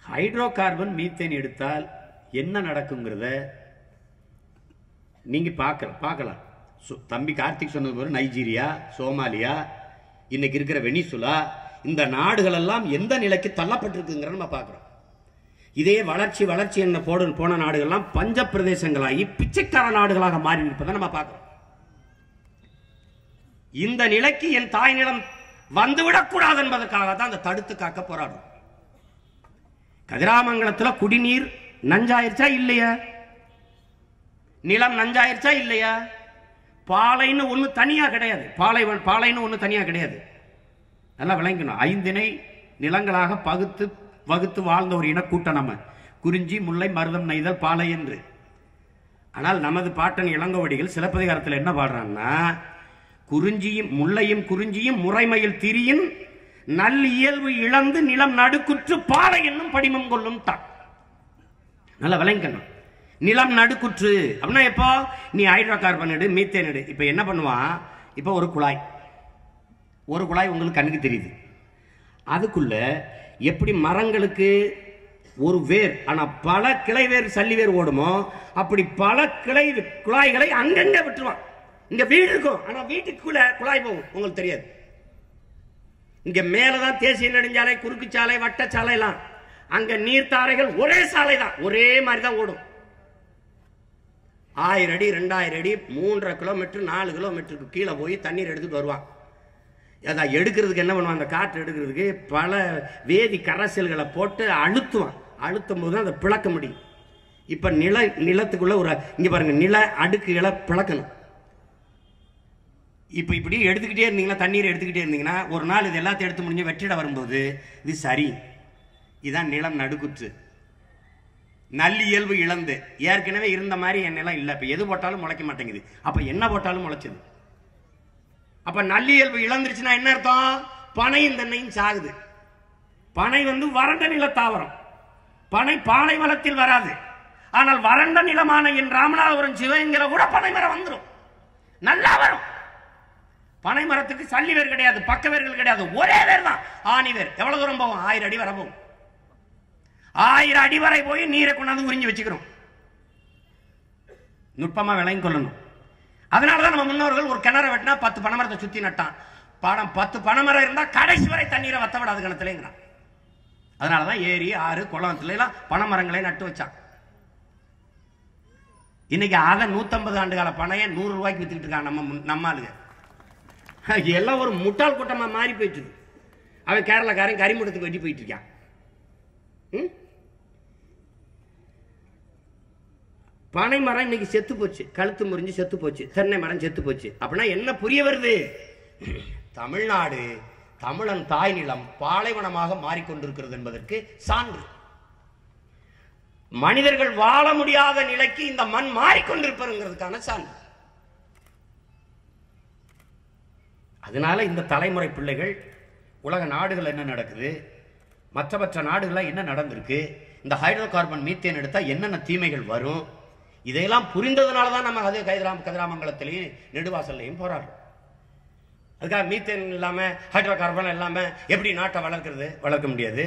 Hydro carbon methane எடுத்தால் என்ன நடக்குங்கிறத நீங்க பார்க்க பார்க்கலாம் சு- தம்பி கார்த்திக் சொன்னது போல நைஜீரியா சோமாலியா இன்னைக்கு இருக்கிற வெனிசுலா இந்த நாடுகள் எல்லாம் எந்த நிலைக்கு தள்ளப்பட்டிருக்குங்கிற நம்ம பார்க்கிறோம் இதே வளர்ச்சி வளர்ச்சி என்ன போட போன நாடுகள்லாம் பஞ்ச பிரதேசங்களாகி பிச்சைக்கார நாடுகளாக மாறி இருப்பதை நம்ம பார்க்கிறோம் இந்த நிலைக்கு என் தாய் நிலம் வந்துவிடக்கூடாது என்பதற்காக தான் அந்த தடுத்து காக்க போராடும் கதிராமங்கலத்துல குடிநீர் நஞ்சாயிருச்சா இல்லையா நிலம் நஞ்சாயிருச்சா இல்லையா பாலைன்னு ஒண்ணு தனியா கிடையாது பாலை பாலைன்னு ஒண்ணு தனியா கிடையாது நல்லா விளங்கணும் ஐந்தினை நிலங்களாக பகுத்து வகுத்து வாழ்ந்த ஒரு இனக்கூட்டம் நம்ம குறிஞ்சி முல்லை மருதம் நெய்தல் பாலை என்று ஆனால் நமது பாட்டன் இளங்கோவடிகள் சிலப்பதிகாரத்தில் என்ன பாடுறான்னா குறிஞ்சியும் முல்லையும் குறிஞ்சியும் முறைமையில் திரியின் நல் இயல்பு இழந்து நிலம் நடுக்குற்று பாலை என்னும் படிமம் கொள்ளும் தான் நல்லா விளங்கணும் நிலம் நடுக்குற்று அப்படின்னா எப்போ நீ ஹைட்ரோ கார்பன் எடு மீத்தேன் எடு இப்போ என்ன பண்ணுவான் இப்போ ஒரு குழாய் ஒரு குழாய் உங்களுக்கு கண்ணுக்கு தெரியுது அதுக்குள்ள எப்படி மரங்களுக்கு ஒரு வேர் ஆனா பல கிளை வேர் சல்லி வேர் ஓடுமோ அப்படி பல கிளை குழாய்களை அங்கங்க விட்டுருவான் இங்க வீடு இருக்கும் ஆனா வீட்டுக்குள்ள குழாய் போகும் உங்களுக்கு தெரியாது இங்க மேலதான் தேசிய நெடுஞ்சாலை குறுக்கு சாலை வட்ட சாலை எல்லாம் அங்க நீர்த்தாரைகள் ஒரே சாலை தான் ஒரே மாதிரி தான் ஓடும் ஆயிரம் அடி ரெண்டாயிரம் அடி மூன்றரை கிலோமீட்டர் நாலு கிலோமீட்டருக்கு கீழே போய் தண்ணீர் எடுத்துட்டு வருவான் அதான் எடுக்கிறதுக்கு என்ன பண்ணுவான் அந்த காற்று எடுக்கிறதுக்கு பல வேதி கரைசல்களை போட்டு அழுத்துவான் அழுத்தும் போது தான் அதை பிளக்க முடியும் இப்ப நில நிலத்துக்குள்ள ஒரு இங்க பாருங்க நில அடுக்குகளை பிளக்கணும் இப்ப இப்படி எடுத்துக்கிட்டே இருந்தீங்கன்னா தண்ணீர் எடுத்துக்கிட்டே இருந்தீங்கன்னா ஒரு நாள் இது எல்லாத்தையும் எடுத்து முடிஞ்சு வெற்றிட வரும்போது இது சரி இதான் நிலம் நடுக்குற்று நல்லியல்பு இழந்து ஏற்கனவே இருந்த மாதிரி என் நிலம் இல்லை இப்ப எது போட்டாலும் முளைக்க மாட்டேங்குது அப்ப என்ன போட்டாலும் முளைச்சது அப்ப நல்லியல்பு இழந்துருச்சுன்னா என்ன அர்த்தம் பனையும் தென்னையும் சாகுது பனை வந்து வறண்ட நில தாவரம் பனை பாலைவனத்தில் வராது ஆனால் வறண்ட நிலமான என் ராமநாதபுரம் சிவகங்கையில கூட பனை மரம் வந்துடும் நல்லா வரும் பனை மரத்துக்கு சல்லி வேர் கிடையாது பக்க வேர்கள் கிடையாது ஒரே வேர் தான் ஆணி வேர் எவ்வளவு தூரம் போகும் ஆயிரம் அடி வரை போகும் ஆயிரம் அடி வரை போய் நீரை கொண்டாந்து உறிஞ்சி வச்சுக்கிறோம் நுட்பமா விளங்கி கொள்ளணும் அதனாலதான் நம்ம முன்னோர்கள் ஒரு கிணறு வெட்டினா பத்து பனைமரத்தை சுத்தி நட்டான் பணம் பத்து பனைமரம் இருந்தா கடைசி வரை தண்ணீரை வத்த விடாது கிணத்துலங்கிறான் அதனாலதான் ஏரி ஆறு குளத்துல எல்லாம் பனைமரங்களை நட்டு வச்சான் இன்னைக்கு அதை நூத்தம்பது ஆண்டு கால பனைய நூறு ரூபாய்க்கு வித்துக்கிட்டு இருக்கான் நம்ம முன்- நம்ம ஆளுங்க எல்லாம் ஒரு முட்டாள் கூட்டமா மாறி போயிட்டு இருக்கு. அவன் கேரளாக்காரன் கரிமுடத்துக்கு வெட்டி போயிட்டு இருக்கான் ம்? பனை மரம் இன்னைக்கு செத்து போச்சு கழுத்து முறிஞ்சு செத்து போச்சு தென்னை மரம் செத்து போச்சு அப்படின்னா என்ன புரிய வருது தமிழ்நாடு தமிழன் தாய் நிலம் பாலைவனமாக மாறிக்கொண்டிருக்கிறது என்பதற்கு சான்று மனிதர்கள் வாழ முடியாத நிலைக்கு இந்த மண் மாறிக்கொண்டிருப்பதுங்கிறதுக்கான சான்று அதனால இந்த தலைமுறை பிள்ளைகள் உலக நாடுகள் என்ன நடக்குது மற்ற மற்ற நாடுகள்ல என்ன நடந்திருக்கு இந்த ஹைட்ரோ கார்பன் மீத்தேன் எடுத்தா என்னென்ன தீமைகள் வரும் இதையெல்லாம் புரிந்ததுனால தான் நம்ம அது கைதிராம் கதிராமங்கலத்திலையும் நெடுவாசல்லையும் போராடுறோம் அதுக்காக மீத்தேன் இல்லாம ஹைட்ரோ கார்பன் இல்லாம எப்படி நாட்டை வளர்க்கிறது வளர்க்க முடியாது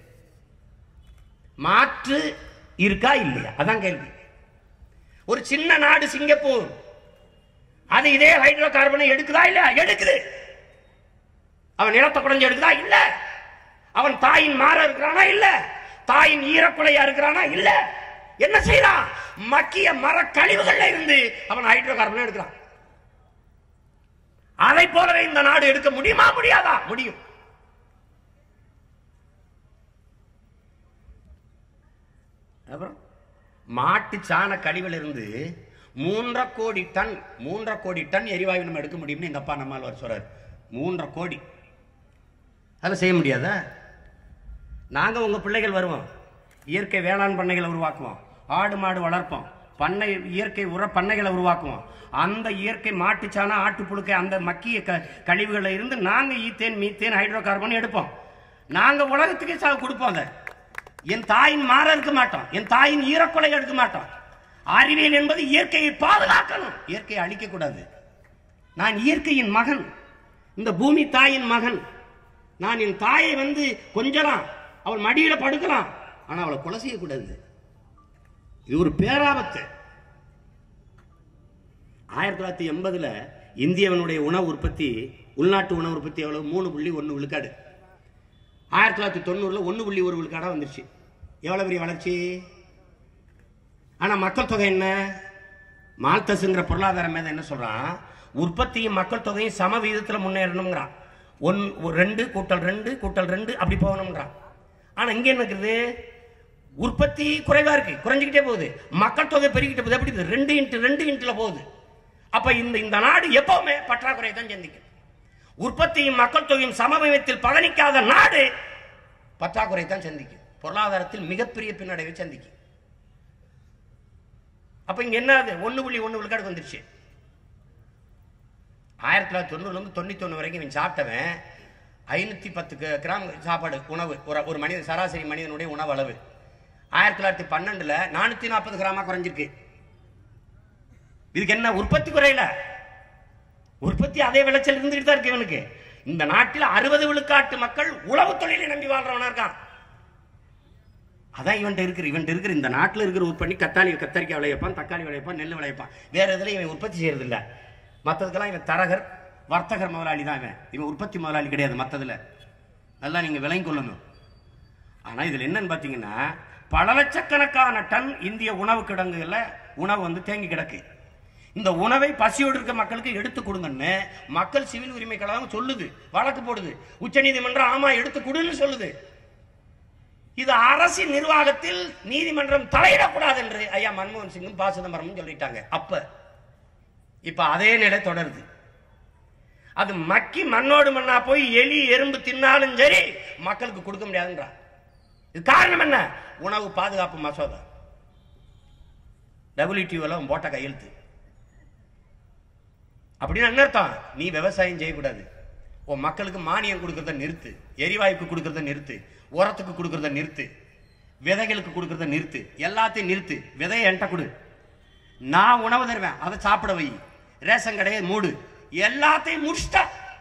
மாற்று இருக்கா இல்லையா அதான் கேள்வி ஒரு சின்ன நாடு சிங்கப்பூர் அது இதே ஹைட்ரோ கார்பனை எடுக்குதா இல்ல எடுக்குது அவன் நிலத்தை குறைஞ்சு எடுக்குதா இல்ல அவன் தாயின் மாற இருக்கிறானா இல்ல தாயின் ஈரக்குலையா இருக்கிறானா இல்ல என்ன செய்யறான் மக்கிய மர கழிவுகள்ல இருந்து அவன் ஹைட்ரோ கார்பனை எடுக்கிறான் அதை போலவே இந்த நாடு எடுக்க முடியுமா முடியாதா முடியும் அப்புறம் மாட்டு சாண கழிவுல இருந்து மூன்றரை கோடி டன் மூன்றரை கோடி டன் எரிவாயு நம்ம எடுக்க முடியும்னு எங்க அப்பா நம்மால் சொல்றாரு மூன்றரை கோடி அதெல்லாம் செய்ய முடியாதா நாங்க உங்க பிள்ளைகள் வருவோம் இயற்கை வேளாண் பண்ணைகளை உருவாக்குவோம் ஆடு மாடு வளர்ப்போம் பண்ணை இயற்கை உர பண்ணைகளை உருவாக்குவோம் அந்த இயற்கை மாட்டுச்சாணம் ஆட்டுப்புழுக்கை அந்த மக்கிய க கழிவுகளில் இருந்து நாங்க ஈத்தேன் மீத்தேன் ஹைட்ரோ கார்பன் எடுப்போம் நாங்க உலகத்துக்கே சா கொடுப்போம் அதை என் தாயின் மாற இருக்க மாட்டோம் என் தாயின் ஈரக்கொலை எடுக்க மாட்டோம் அறிவியல் என்பது இயற்கையை பாதுகாக்கணும் இயற்கையை அழிக்க கூடாது நான் இயற்கையின் மகன் இந்த பூமி தாயின் மகன் நான் என் தாயை வந்து கொஞ்சலாம் அவள் மடியில படுக்கலாம் ஆனா அவளை கொலை செய்யக்கூடாது இது ஒரு பேராபத்து ஆயிரத்தி தொள்ளாயிரத்தி எண்பதுல இந்தியவனுடைய உணவு உற்பத்தி உள்நாட்டு உணவு உற்பத்தி எவ்வளவு மூணு புள்ளி ஒன்று விழுக்காடு ஆயிரத்தி தொள்ளாயிரத்தி தொண்ணூறுல ஒன்று புள்ளி ஒரு விழுக்காடா வந்துருச்சு எவ்வளவு பெரிய வளர்ச்சி ஆனா மக்கள் தொகை என்ன மால்தஸ்ங்கிற பொருளாதார மேதை என்ன சொல்றான் உற்பத்தியும் மக்கள் தொகையும் சம விகிதத்தில் முன்னேறணுங்கிறான் ஒன் ஒரு ரெண்டு கூட்டல் ரெண்டு கூட்டல் ரெண்டு அப்படி போகணுங்கிறான் ஆனா இங்க என்ன இருக்குது உற்பத்தி குறைவா இருக்கு குறைஞ்சிக்கிட்டே போகுது மக்கள் தொகை பெருகிட்டு போகுது எப்படி இருக்குது? ரெண்டு இன்ட்டு ரெண்டு இன்ட்டுல போகுது அப்ப இந்த இந்த நாடு எப்பவுமே பற்றாக்குறை தான் சந்திக்கும் உற்பத்தியும் மக்கள் தொகையும் சமவயத்தில் பலனிக்காத நாடு பற்றாக்குறை தான் சந்திக்கும் பொருளாதாரத்தில் மிகப்பெரிய பின்னடைவை சந்திக்கும் அப்ப இங்க என்ன அது ஒண்ணு புள்ளி ஒண்ணு விழுக்காடு வந்துருச்சு ஆயிரத்தி தொள்ளாயிரத்தி தொண்ணூறுல இருந்து தொண்ணூத்தி ஒண்ணு வரைக்கும் இவன் சாப்பிட்டவன் ஐநூத்தி பத்து க- கிராம் சாப்பாடு உணவு ஒரு ஒரு மனிதன் சராசரி மனிதனுடைய உணவு அளவு ஆயிரத்தி தொள்ளாயிரத்தி பன்னெண்டுல நானூத்தி நாற்பது கிராமா குறைஞ்சிருக்கு இதுக்கு என்ன உற்பத்தி குறையல உற்பத்தி அதே விளைச்சல் இருந்துகிட்டு தான் இருக்கு இவனுக்கு இந்த நாட்டில் அறுபது விழுக்காட்டு மக்கள் உழவு தொழிலை நம்பி வாழ்றவனா இருக்கான் அதான் இவன்ட்ட இருக்கிற இவன்ட்ட இருக்கிற இந்த நாட்டில் இருக்கிற உற்பத்தி கத்தாளி கத்தரிக்காய் விளையப்பான் தக்காளி விளையப்பான் நெல் விளையப்பான் வேற எதுல இவன் உற்பத்தி செய்யறது இல்ல மற்றதுக்கெல்லாம் இவன் தரகர் வர்த்தகர் முதலாளி தான் இவன் இவன் உற்பத்தி முதலாளி கிடையாது மற்றதுல நல்லா நீங்க விளங்கி கொள்ளணும் ஆனா இதுல என்னன்னு பாத்தீங்கன்னா பல லட்சக்கணக்கான டன் இந்திய உணவு கிடங்குகள்ல உணவு வந்து தேங்கி கிடக்கு இந்த உணவை பசியோடு இருக்க மக்களுக்கு எடுத்து கொடுங்கன்னு மக்கள் சிவில் உரிமை கழகம் சொல்லுது வழக்கு போடுது உச்சநீதிமன்றம் ஆமா எடுத்து கொடுன்னு சொல்லுது இது அரசின் நிர்வாகத்தில் நீதிமன்றம் தலையிடக்கூடாது என்று ஐயா மன்மோகன் சிங்கும் ப சிதம்பரமும் சொல்லிட்டாங்க அப்ப இப்ப அதே நிலை தொடருது அது மக்கி மண்ணோடு மண்ணா போய் எலி எறும்பு தின்னாலும் சரி மக்களுக்கு கொடுக்க முடியாதுன்றா இது காரணம் என்ன உணவு பாதுகாப்பு மசோதா டபிள்யூடிஓல போட்ட கையெழுத்து அப்படின்னு என்ன அர்த்தம் நீ விவசாயம் செய்யக்கூடாது உன் மக்களுக்கு மானியம் கொடுக்கறத நிறுத்து எரிவாயுக்கு கொடுக்கறத நிறுத்து உரத்துக்கு கொடுக்கறத நிறுத்து விதைகளுக்கு கொடுக்கறத நிறுத்து எல்லாத்தையும் நிறுத்து விதையை என்கிட்ட கொடு நான் உணவு தருவேன் அதை சாப்பிட வை ரேஷன் கடையை மூடு எல்லாத்தையும் முடிச்சிட்டா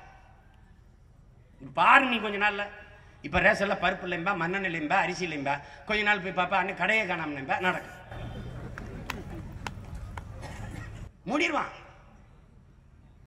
பாரு நீ கொஞ்ச நாள்ல இப்ப ரேஷன்ல பருப்பு இல்லைம்பா மண்ணெண்ணெய் இல்லைம்பா அரிசி இல்லைம்பா கொஞ்ச நாள் போய் பாப்பா அன்னைக்கு கடையை காணாம நடக்கும் மூடிடுவான்